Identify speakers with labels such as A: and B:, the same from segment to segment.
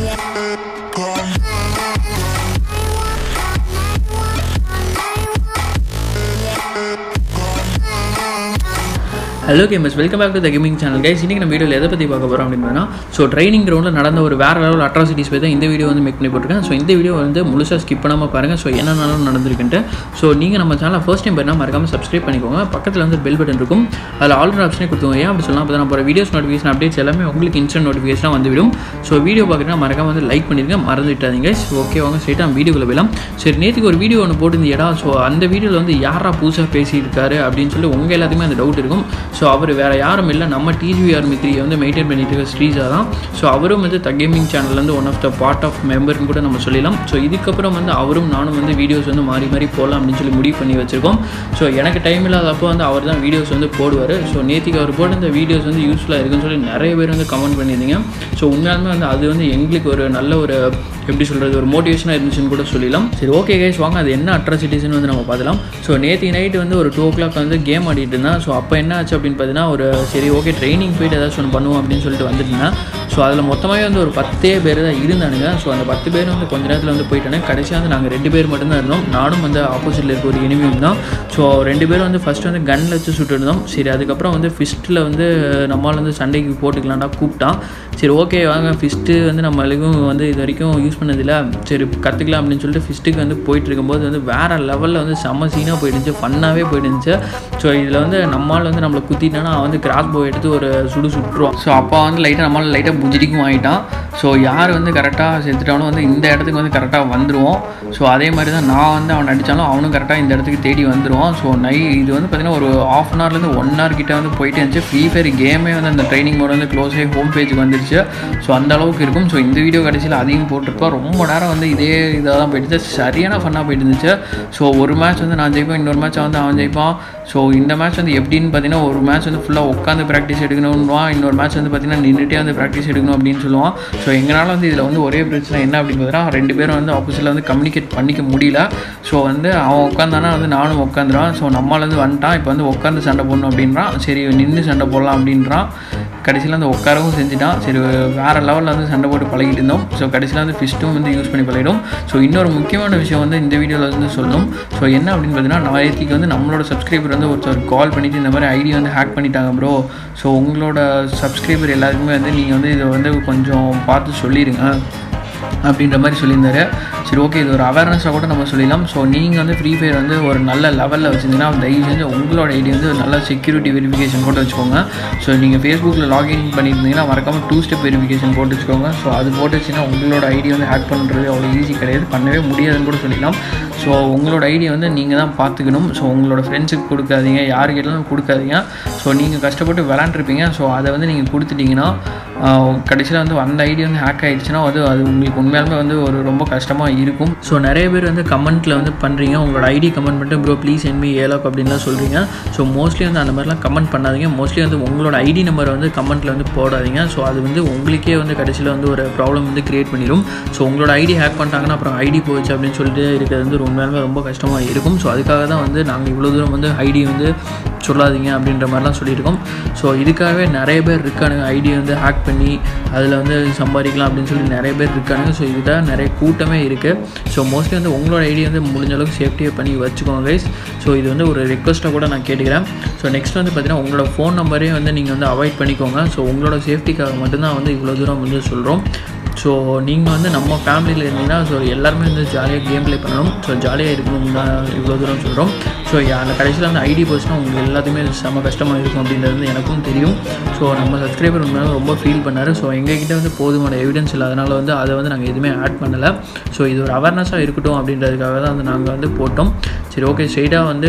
A: hello gamers welcome back to the gaming channel guys இன்றைக்கி நம்ம வீடியோவில் எதை பற்றி பார்க்க போகிறோம் அப்படின்னா ஸோ ட்ரைனிங் கிரௌண்டில் நடந்த ஒரு வேறு லெவல் அட்ராசிட்டிஸ் பற்றி தான் இந்த வீடியோ வந்து மேக் பண்ணி போட்டிருக்கேன் ஸோ இந்த வீடியோ வந்து முழுசாக ஸ்கிப் பண்ணாமல் பாருங்கள் ஸோ என்னென்னாலும் நடந்திருக்குன்ட்டு ஸோ நீங்கள் நம்ம சேனலை ஃபர்ஸ்ட் டைம் பண்ணால் மறக்காமல் சப்ஸ்கிரைப் பண்ணிக்கோங்க பக்கத்தில் வந்து பெல் பட்டன் இருக்கும் அதில் ஆல்ரெடி ஆப்ஷனே கொடுத்துவோம் ஏன் அப்படி சொல்லலாம் அப்போ நான் போகிற வீடியோஸ் நோட்டிஃபிகேஷன் அப்டேட்ஸ் எல்லாமே உங்களுக்கு இன்ஸ்டன்ட் நோட்டிஃபிகேஷனாக வந்துவிடும் ஸோ வீடியோ பார்க்குறேன்னா மறக்காம வந்து லைக் பண்ணிடுங்க மறந்து விட்டாதீங்க ஸோ ஓகே வாங்க ஸ்ட்ரைட்டாக வீடியோக்குள்ளே போயிடலாம் சரி நேற்றுக்கு ஒரு வீடியோ ஒன்று போட்டிருந்தீடா ஸோ அந்த வீடியோவில் வந்து யாரா புதுசாக பேசியிருக்காரு அப்படின்னு சொல்லி உங்கள் எல்லாத்துக்குமே அந்த டவுட் இருக்கும் ஸோ அவர் வேறு யாரும் இல்லை நம்ம டிஜிஆர் மித்ரியை வந்து மெயின்டைன் பண்ணிட்டு இருக்க ஸ்ரீஜா தான் ஸோ அவரும் வந்து தகேமிங் சேனல்லேருந்து one of the part of மெம்பர்னு கூட நம்ம சொல்லலாம் ஸோ இதுக்கப்புறம் வந்து அவரும் நானும் வந்து வீடியோஸ் வந்து மாறி மாறி போகலாம் அப்படின்னு சொல்லி முடிவு பண்ணி வச்சுருக்கோம் ஸோ எனக்கு டைம் இல்லாதப்போ வந்து அவர் தான் வீடியோஸ் வந்து போடுவார் ஸோ நேற்றுக்கு அவர் போட்ட இந்த வீடியோஸ் வந்து யூஸ்ஃபுல்லாக இருக்குன்னு சொல்லி நிறைய பேர் வந்து கமெண்ட் பண்ணியிருந்தீங்க ஸோ உண்மையாலுமே வந்து அது வந்து எங்களுக்கு ஒரு நல்ல ஒரு எப்படி சொல்கிறது ஒரு மோட்டிவேஷனாக இருந்துச்சுன்னு கூட சொல்லலாம் சரி ஓகே கைஸ் வாங்க அது என்ன அட்ராசிட்டிஸ்னு வந்து நம்ம பார்க்கலாம் ஸோ நேற்று நைட்டு வந்து ஒரு டூ ஓ கிளாக் வந்து கேம் ஆடிட்டு இருந்தேன் ஸோ அப்போ என்ன ஆச்சு அப்படின்னு பார்த்தீங்கன்னா ஒரு சரி ஓகே ட்ரைனிங் போயிட்டு ஏதாச்சும் ஒன்று பண்ணுவோம் அப்படின்னு சொல்லிட்டு வந்துட்டு இருந்தேன் ஸோ அதில் மொத்தமாகவே வந்து ஒரு பத்தே பேர் தான் இருந்தானுங்க ஸோ அந்த பத்து பேர் வந்து கொஞ்ச நேரத்தில் வந்து போயிட்டானே கடைசியாக வந்து நாங்கள் ரெண்டு பேர் மட்டும்தான் இருந்தோம் நானும் வந்து ஆப்போசிட்டில் இருக்க ஒரு இனிமியும் தான் ஸோ ரெண்டு பேரும் வந்து ஃபஸ்ட்டு வந்து கன்னில் வச்சு சுட்டு இருந்தோம் சரி அதுக்கப்புறம் வந்து ஃபிஸ்ட்டில் வந்து நம்மளால் வந்து சண்டைக்கு போட்டுக்கலாம்டா கூப்பிட்டான் சரி ஓகே வாங்க ஃபிஸ்ட்டு வந்து நம்மளுக்கும் வந்து இது வரைக்கும் யூஸ் பண்ணதில்ல சரி கற்றுக்கலாம் அப்படின்னு சொல்லிட்டு ஃபிஸ்ட்டுக்கு வந்து போயிட்டு இருக்கும்போது வந்து வேறு லெவலில் வந்து செம்ம சீனாக போயிடுச்சு ஃபன்னாகவே போயிடுச்சு ஸோ இதில் வந்து நம்மளால் வந்து நம்மளை குத்திட்டானா அவன் வந்து கிராஸ் போ எடுத்து ஒரு சுடு சுட்டுருவான் ஸோ அப்போ வந்து லைட்டாக நம்மளால் லைட்டாக புஜிடிக்கும் ஆகிட்டான் ஸோ யார் வந்து கரெக்டாக செத்துட்டாலும் வந்து இந்த இடத்துக்கு வந்து கரெக்டாக வந்துடுவோம் ஸோ அதே மாதிரி தான் நான் வந்து அவன் அடித்தாலும் அவனும் கரெக்டாக இந்த இடத்துக்கு தேடி வந்துடுவான் ஸோ நை இது வந்து பார்த்திங்கன்னா ஒரு ஆஃப் அன் ஹவர்லேருந்து ஒன் ஹவர் கிட்ட வந்து போயிட்டு இருந்துச்சு ஃப்ரீ ஃபயர் கேமே வந்து அந்த ட்ரைனிங் மோட் வந்து க்ளோஸ் ஆகி ஹோம் பேஜுக்கு வந்துருச்சு ஸோ அந்த அளவுக்கு இருக்கும் ஸோ இந்த வீடியோ கடைசியில் அதையும் போட்டிருப்போம் ரொம்ப நேரம் வந்து இதே இதாக தான் போயிடுச்சு சரியான ஃபன்னாக போயிட்டு இருந்துச்சு ஸோ ஒரு மேட்ச் வந்து நான் ஜெயிப்பேன் இன்னொரு மேட்ச் வந்து அவன் ஜெயிப்பான் ஸோ இந்த மேட்ச் வந்து எப்படின்னு பார்த்தீங்கன்னா ஒரு மேட்ச் வந்து ஃபுல்லாக உட்காந்து ப்ராக்டிஸ் எடுக்கணும்னுவான் இன்னொரு மேட்ச் வந்து பார்த்தீங்கன்னா நின்றுட்டே வந்து ப்ராக்டிஸ் எடுக்கணும் அப்படின்னு சொல்லுவான் ஸோ எங்களால் வந்து இதில் வந்து ஒரே பிரச்சனை என்ன அப்படின்னு பார்த்தீங்கன்னா ரெண்டு பேரும் வந்து ஆப்போசிட்டில் வந்து கம்யூனிகேட் பண்ணிக்க முடியல ஸோ வந்து அவன் உட்காந்தானா வந்து நானும் உட்காந்துறான் ஸோ நம்மளால் வந்து வந்துட்டான் இப்போ வந்து உட்காந்து சண்டை போடணும் அப்படின்றான் சரி நின்று சண்டை போடலாம் அப்படின்றான் கடைசியில் வந்து உட்காரவும் செஞ்சுட்டான் சரி வேறு லெவலில் வந்து சண்டை போட்டு பழகிட்டு இருந்தோம் ஸோ கடைசியில் வந்து ஃபிஸ்ட்டும் வந்து யூஸ் பண்ணி பழகிடும் ஸோ இன்னொரு முக்கியமான விஷயம் வந்து இந்த வீடியோவில் வந்து சொல்லணும் ஸோ என்ன அப்படின்னு பார்த்தீங்கன்னா நாளைக்கு வந்து நம்மளோட சப்ஸ்கிரைபர் வந்து ஒருத்தர் கால் பண்ணிவிட்டு இந்த மாதிரி ஐடி வந்து ஹேக் பண்ணிட்டாங்க ப்ரோ ஸோ உங்களோட சப்ஸ்கிரைபர் எல்லாருக்குமே வந்து நீங்கள் வந்து இதை வந்து கொஞ்சம் பார்த்து சொல்லிடுங்க அப்படின்ற மாதிரி சொல்லியிருந்தாரு சரி ஓகே இது ஒரு அவேர்னஸாக கூட நம்ம சொல்லிடலாம் ஸோ நீங்கள் வந்து ஃப்ரீ ஃபயர் வந்து ஒரு நல்ல லெவலில் வச்சிருந்தீங்கன்னா தயவு செஞ்சு உங்களோட ஐடி வந்து ஒரு நல்ல செக்யூரிட்டி வெரிஃபிகேஷன் போட்டு வச்சுக்கோங்க ஸோ நீங்கள் ஃபேஸ்புக்கில் லாகின் பண்ணியிருந்தீங்கன்னா மறக்காமல் டூ ஸ்டெப் வெரிஃபிகேஷன் போட்டு வச்சுக்கோங்க ஸோ அது போட்டு வச்சுன்னா உங்களோட ஐடி வந்து ஹேக் பண்ணுறது அவ்வளோ ஈஸி கிடையாது பண்ணவே முடியாதுன்னு கூட சொல்லிடலாம் ஸோ உங்களோட ஐடியை வந்து நீங்கள் தான் பார்த்துக்கணும் ஸோ உங்களோட ஃப்ரெண்ட்ஸுக்கு கொடுக்காதீங்க யாருக்கிட்டாலும் கொடுக்காதீங்க ஸோ நீங்கள் கஷ்டப்பட்டு விளாண்டுருப்பீங்க ஸோ அதை வந்து நீங்கள் கொடுத்துட்டிங்கன்னா கடைசியில் வந்து அந்த ஐடி வந்து ஹேக் ஆகிடுச்சுன்னா அது அது உங்களுக்கு உண்மையாலுமே வந்து ஒரு ரொம்ப கஷ்டமாக இருக்கும் ஸோ நிறைய பேர் வந்து கமெண்ட்டில் வந்து பண்ணுறீங்க உங்களோட ஐடி கமெண்ட் பண்ணிட்டு ப்ரோ ப்ளீஸ் என்மி ஏலாக் அப்படின்லாம் சொல்கிறீங்க ஸோ மோஸ்ட்லி வந்து அந்த மாதிரிலாம் கமெண்ட் பண்ணாதீங்க மோஸ்ட்லி வந்து உங்களோட ஐடி நம்பரை வந்து கமெண்ட்டில் வந்து போடாதீங்க ஸோ அது வந்து உங்களுக்கே வந்து கடைசியில் வந்து ஒரு ப்ராப்ளம் வந்து க்ரியேட் பண்ணிடும் ஸோ உங்களோட ஐடி ஹேக் பண்ணிட்டாங்கன்னா அப்புறம் ஐடி போச்சு அப்படின்னு சொல்லிட்டு இருக்கிறது வந்து உண்மையாலுமே ரொம்ப கஷ்டமாக இருக்கும் ஸோ அதுக்காக தான் வந்து நாங்கள் இவ்வளோ தூரம் வந்து ஐடி வந்து சொல்லாதீங்க அப்படின்ற மாதிரிலாம் சொல்லியிருக்கோம் ஸோ இதுக்காகவே நிறைய பேர் இருக்கானுங்க ஐடி வந்து ஹேக் பண்ணி அதில் வந்து சம்பாதிக்கலாம் அப்படின்னு சொல்லி நிறைய பேர் இருக்கானுங்க ஸோ இதுதான் நிறைய கூட்டமே இருக்குது ஸோ மோஸ்ட்லி வந்து உங்களோட ஐடி வந்து முடிஞ்ச அளவுக்கு சேஃப்டியாக பண்ணி வச்சுக்கோங்க கைஸ் ஸோ இது வந்து ஒரு ரெக்வஸ்ட்டாக கூட நான் கேட்டுக்கிறேன் ஸோ நெக்ஸ்ட் வந்து பார்த்தீங்கன்னா உங்களோட ஃபோன் நம்பரே வந்து நீங்கள் வந்து அவாய்ட் பண்ணிக்கோங்க ஸோ உங்களோட சேஃப்டிக்காக மட்டும்தான் வந்து இவ்வளோ தூரம் வந்து சொல்கிறோம் ஸோ நீங்கள் வந்து நம்ம ஃபேமிலியில் இருந்தீங்கன்னா ஸோ எல்லாருமே வந்து ஜாலியாக கேம் ப்ளே பண்ணணும் ஸோ ஜாலியாக இருக்கணும் தான் இவ்வளோ தூரம் சொல்கிறோம் ஸோ அந்த கடைசியில் அந்த ஐடி போச்சுன்னா உங்களுக்கு எல்லாத்துக்குமே செம்ம கஷ்டமாக இருக்கும் அப்படின்றது வந்து எனக்கும் தெரியும் ஸோ நம்ம சப்ஸ்கிரைபர் உண்மையாக ரொம்ப ஃபீல் பண்ணார் ஸோ எங்ககிட்ட வந்து போதுமான எவிடன்ஸ் இல்லை அதனால் வந்து அதை வந்து நாங்கள் எதுவுமே ஆட் பண்ணலை ஸோ இது ஒரு அவேர்னஸாக இருக்கட்டும் அப்படின்றதுக்காக தான் வந்து நாங்கள் வந்து போட்டோம் சரி ஓகே ஸ்ட்ரெயிட்டாக வந்து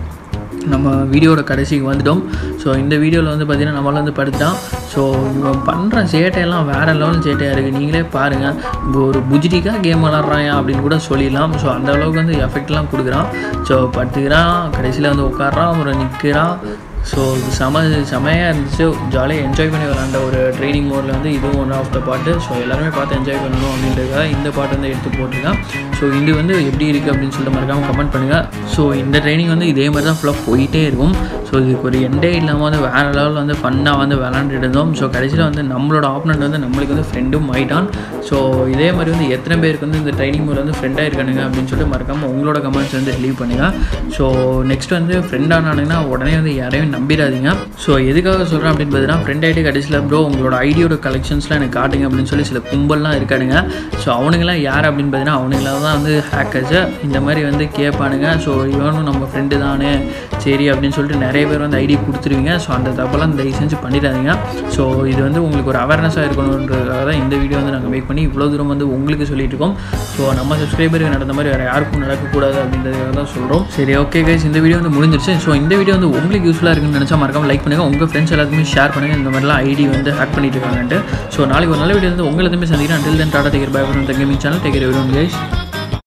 A: நம்ம வீடியோட கடைசிக்கு வந்துட்டோம் ஸோ இந்த வீடியோவில் வந்து பார்த்திங்கன்னா நம்மளால் வந்து படுத்தான் ஸோ இவன் பண்ணுற சேட்டையெல்லாம் வேறு லெவல் சேட்டையாக இருக்குது நீங்களே பாருங்கள் இப்போ ஒரு புஜிட்டிக்காக கேம் விளாட்றான் அப்படின்னு கூட சொல்லிடலாம் ஸோ அந்த அளவுக்கு வந்து எஃபெக்ட்லாம் கொடுக்குறான் ஸோ படுத்துக்கிறான் கடைசியில் வந்து உட்காடுறான் ஒரு நிற்கிறான் ஸோ இது செம செமையாக இருந்துச்சு ஜாலியாக என்ஜாய் பண்ணி விளாண்ட ஒரு ட்ரைனிங் மோடில் வந்து இதுவும் ஒன் ஆஃப் த பாட்டு ஸோ எல்லாருமே பார்த்து என்ஜாய் பண்ணணும் அப்படின்றதுக்காக இந்த பாட்டு வந்து எடுத்து போட்டிருக்கேன் ஸோ இது வந்து எப்படி இருக்குது அப்படின்னு சொல்லிட்டு மறக்காமல் கமெண்ட் பண்ணுங்கள் ஸோ இந்த ட்ரைனிங் வந்து இதே மாதிரி தான் ஃபுல்லாக போயிட்டே இருக்கும் ஸோ இதுக்கு ஒரு எண்டே இல்லாமல் வந்து வேறு லெவலில் வந்து ஃபன்னாக வந்து விளாண்டுட்டு இருந்தோம் ஸோ கடைசியில் வந்து நம்மளோட ஆப்பனண்ட் வந்து நம்மளுக்கு வந்து ஃப்ரெண்டும் ஆயிட்டான் ஸோ இதே மாதிரி வந்து எத்தனை பேருக்கு வந்து இந்த ட்ரைனிங் மூலம் வந்து ஃப்ரெண்டாக இருக்கானுங்க அப்படின்னு சொல்லிட்டு மறக்காமல் உங்களோட கமெண்ட்ஸ் வந்து லீவ் பண்ணுங்கள் ஸோ நெக்ஸ்ட் வந்து ஃப்ரெண்ட் ஆனானுங்கன்னா உடனே வந்து யாரையும் நம்பிடாதீங்க ஸோ எதுக்காக சொல்கிறேன் அப்படின்னு பார்த்தீங்கன்னா ஃப்ரெண்ட் ஆகிட்டு கடைசியில் ப்ரோ உங்களோட ஐடியோட கலெக்ஷன்ஸ்லாம் எனக்கு காட்டுங்க அப்படின்னு சொல்லி சில கும்பல்லாம் இருக்கானுங்க ஸோ அவனுங்களாம் யார் அப்படின்னு பார்த்தீங்கன்னா அவனுங்களாம் தான் வந்து ஹேக்கர்ஸு இந்த மாதிரி வந்து கேட்பானுங்க ஸோ இவனும் நம்ம ஃப்ரெண்டு தானே சரி அப்படின்னு சொல்லிட்டு நிறைய பேர் வந்து ஐடி கொடுத்துருவீங்க ஸோ அந்த தப்பெல்லாம் தயவு செஞ்சு பண்ணிடாதீங்க ஸோ இது வந்து உங்களுக்கு ஒரு அவேர்னஸாக இருக்கணுன்றதுக்காக தான் இந்த வீடியோ வந்து நாங்கள் மேக் பண்ணி இவ்வளோ தூரம் வந்து உங்களுக்கு சொல்லிட்டு இருக்கோம் ஸோ நம்ம சப்ஸ்கிரைபருக்கு நடந்த மாதிரி வேறு யாருக்கும் நடக்கக்கூடாது அப்படின்றதுக்காக தான் சொல்கிறோம் சரி ஓகே கைஸ் இந்த வீடியோ வந்து முடிஞ்சிருச்சு ஸோ இந்த வீடியோ வந்து உங்களுக்கு யூஸ்ஃபுல்லாக இருக்குன்னு நினச்சா மறக்காம லைக் பண்ணுங்கள் உங்கள் ஃப்ரெண்ட்ஸ் எல்லாத்துக்குமே ஷேர் பண்ணுங்கள் இந்த மாதிரிலாம் ஐடி வந்து ஹேக் பண்ணிட்டு இருக்காங்கன்ட்டு ஸோ நாளைக்கு ஒரு நல்ல வீடியோ வந்து உங்களை எதுவுமே சந்திக்கிறேன் அண்டில் தென் டாடா டேக்கர் bye from the gaming channel டேக்கர் எவ்ரி ஒன் கைஸ்